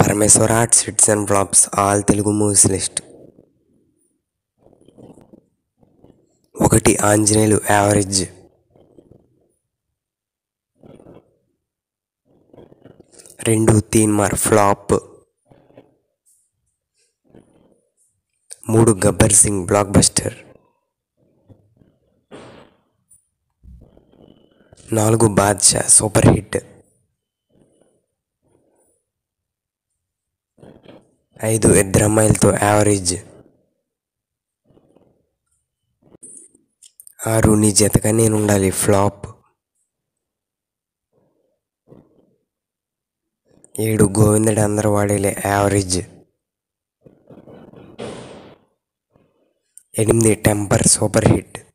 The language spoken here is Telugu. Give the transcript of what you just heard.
Parameshwara arts hits and flops all Telugu movies list ఒకటి ఆంజనేయులు యావరేజ్ రెండు తీన్మార్ ఫ్లాప్ మూడు గబ్బర్ సింగ్ బ్లాక్ బస్టర్ నాలుగు బాద్షా సూపర్ హిట్ ఐదు ఇద్దరమ్మాయిలతో యావరేజ్ ఆరు నీ జతగా నేను ఉండాలి ఫ్లాప్ ఏడు గోవిందుడు అందరు వాడేలే యావరేజ్ ఎనిమిది టెంపర్ సూపర్ హిట్